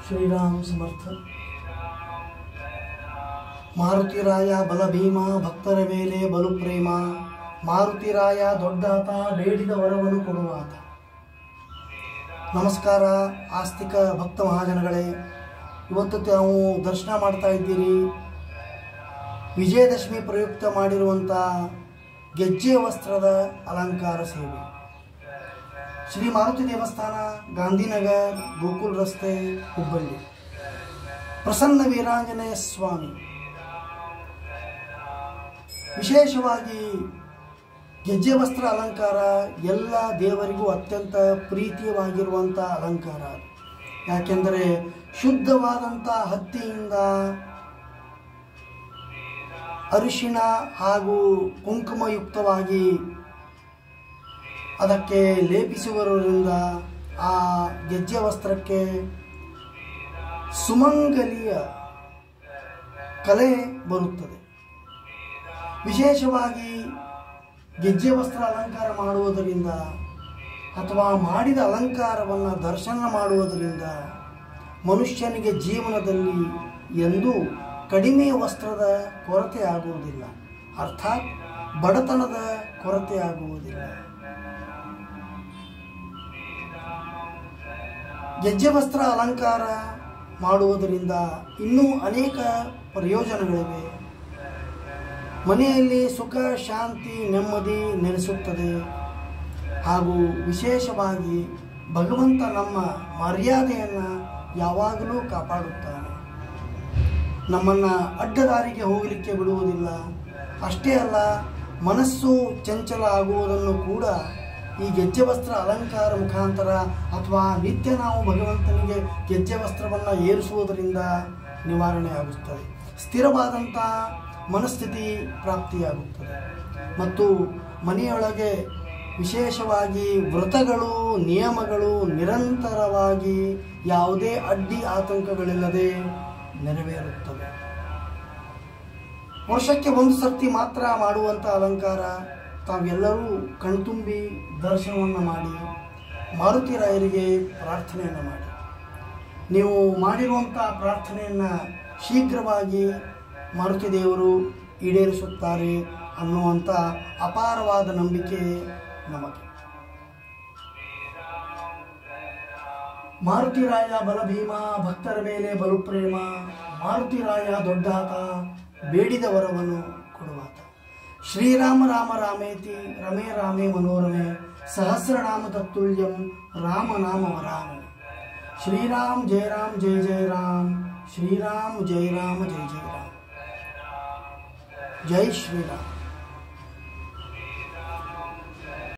ಶ್ರೀರಾಮ್ ಸಮರ್ಥ ಮಾರುತಿರಾಯ ಬಲ ಭೀಮ ಭಕ್ತರ ಮೇಲೆ ಬಲು ಪ್ರೇಮ ಮಾರುತಿರಾಯ ದೊಡ್ಡಾತ ಬೇಡಿದ ವರವನ್ನು ಕೊಡುವಾತ ನಮಸ್ಕಾರ ಆಸ್ತಿಕ ಭಕ್ತ ಮಹಾಜನಗಳೇ ಇವತ್ತು ತಾವು ದರ್ಶನ ಮಾಡ್ತಾ ಇದ್ದೀರಿ ವಿಜಯದಶಮಿ ಪ್ರಯುಕ್ತ ಮಾಡಿರುವಂಥ ಗೆಜ್ಜೆ ವಸ್ತ್ರದ ಅಲಂಕಾರ ಸೇವೆ ಶ್ರೀ ಮಾರುತಿ ದೇವಸ್ಥಾನ ಗಾಂಧಿನಗರ್ ಗೋಕುಲ್ ರಸ್ತೆ ಹುಬ್ಬಳ್ಳಿ ಪ್ರಸನ್ನ ವೀರಾಂಜನೇಯ ಸ್ವಾಮಿ ವಿಶೇಷವಾಗಿ ಗೆಜ್ಜೆ ವಸ್ತ್ರ ಅಲಂಕಾರ ಎಲ್ಲ ದೇವರಿಗೂ ಅತ್ಯಂತ ಪ್ರೀತಿಯವಾಗಿರುವಂಥ ಅಲಂಕಾರ ಯಾಕೆಂದರೆ ಶುದ್ಧವಾದಂಥ ಹತ್ತಿಯಿಂದ ಅರಿಶಿಣ ಹಾಗೂ ಕುಂಕುಮಯುಕ್ತವಾಗಿ ಅದಕ್ಕೆ ಲೇಪಿಸುವುದರಿಂದ ಆ ಗೆಜ್ಜೆ ವಸ್ತ್ರಕ್ಕೆ ಸುಮಂಗಲಿಯ ಕಲೆ ಬರುತ್ತದೆ ವಿಶೇಷವಾಗಿ ಗೆಜ್ಜೆ ವಸ್ತ್ರ ಅಲಂಕಾರ ಮಾಡುವುದರಿಂದ ಅಥವಾ ಮಾಡಿದ ಅಲಂಕಾರವನ್ನು ದರ್ಶನ ಮಾಡುವುದರಿಂದ ಮನುಷ್ಯನಿಗೆ ಜೀವನದಲ್ಲಿ ಎಂದೂ ಕಡಿಮೆ ವಸ್ತ್ರದ ಕೊರತೆ ಆಗುವುದಿಲ್ಲ ಅರ್ಥಾತ್ ಬಡತನದ ಕೊರತೆ ಆಗುವುದಿಲ್ಲ ಗೆಜ್ಜೆ ವಸ್ತ್ರ ಅಲಂಕಾರ ಮಾಡುವುದರಿಂದ ಇನ್ನೂ ಅನೇಕ ಪ್ರಯೋಜನಗಳಿವೆ ಮನೆಯಲ್ಲಿ ಸುಖ ಶಾಂತಿ ನೆಮ್ಮದಿ ನೆಲೆಸುತ್ತದೆ ಹಾಗೂ ವಿಶೇಷವಾಗಿ ಭಗವಂತ ನಮ್ಮ ಮರ್ಯಾದೆಯನ್ನು ಯಾವಾಗಲೂ ಕಾಪಾಡುತ್ತಾನೆ ನಮ್ಮನ್ನು ಅಡ್ಡದಾರಿಗೆ ಹೋಗಲಿಕ್ಕೆ ಬಿಡುವುದಿಲ್ಲ ಅಷ್ಟೇ ಅಲ್ಲ ಮನಸ್ಸು ಚಂಚಲ ಆಗುವುದನ್ನು ಕೂಡ ಈ ಗೆಜ್ಜೆ ವಸ್ತ್ರ ಅಲಂಕಾರ ಮುಖಾಂತರ ಅಥವಾ ನಿತ್ಯ ನಾವು ಭಗವಂತನಿಗೆ ಗೆಜ್ಜೆ ವಸ್ತ್ರವನ್ನು ಏರಿಸುವುದರಿಂದ ನಿವಾರಣೆ ಆಗುತ್ತದೆ ಸ್ಥಿರವಾದಂಥ ಮನಸ್ಥಿತಿ ಪ್ರಾಪ್ತಿಯಾಗುತ್ತದೆ ಮತ್ತು ಮನೆಯೊಳಗೆ ವಿಶೇಷವಾಗಿ ವ್ರತಗಳು ನಿಯಮಗಳು ನಿರಂತರವಾಗಿ ಯಾವುದೇ ಅಡ್ಡಿ ಆತಂಕಗಳಿಲ್ಲದೆ ನೆರವೇರುತ್ತವೆ ವರ್ಷಕ್ಕೆ ಒಂದು ಸರ್ತಿ ಮಾತ್ರ ಮಾಡುವಂಥ ಅಲಂಕಾರ ತಾವೆಲ್ಲರೂ ಕಣ್ತುಂಬಿ ದರ್ಶನವನ್ನು ಮಾಡಿ ಮಾರುತಿ ರಾಯರಿಗೆ ಪ್ರಾರ್ಥನೆಯನ್ನು ಮಾಡಿ ನೀವು ಮಾಡಿರುವಂಥ ಪ್ರಾರ್ಥನೆಯನ್ನು ಶೀಘ್ರವಾಗಿ ಮಾರುತಿ ದೇವರು ಈಡೇರಿಸುತ್ತಾರೆ ಅನ್ನುವಂಥ ಅಪಾರವಾದ ನಂಬಿಕೆ ನಮಗೆ ಮಾರುತಿರಾಯ ಬಲಭೀಮ ಭಕ್ತರ ಮೇಲೆ ಬಲು ಪ್ರೇಮ ಮಾರುತಿರಾಯ ದೊಡ್ಡಾತ ಬೇಡಿದ ವರವನ್ನು ಕೊಡುವಾತ ಶ್ರೀರಾಮ ರಾಮ ರಾಮೇತಿ ರಮೇ ರಾಮೇ ಮನೋರಮೆ ಸಹಸ್ರನಾಮ ತತ್ತುಲ್ಯಂ ರಾಮ ನಾಮ ವರಾಮೆ ಶ್ರೀರಾಮ್ ಜಯ ರಾಮ್ ಜಯ ಜಯ ರಾಮ್ ಶ್ರೀರಾಮ್ ಜಯ ರಾಮ ಜಯ ಜಯ ರಾಮ್ ಜೈ ಶ್ರೀರಾಮ್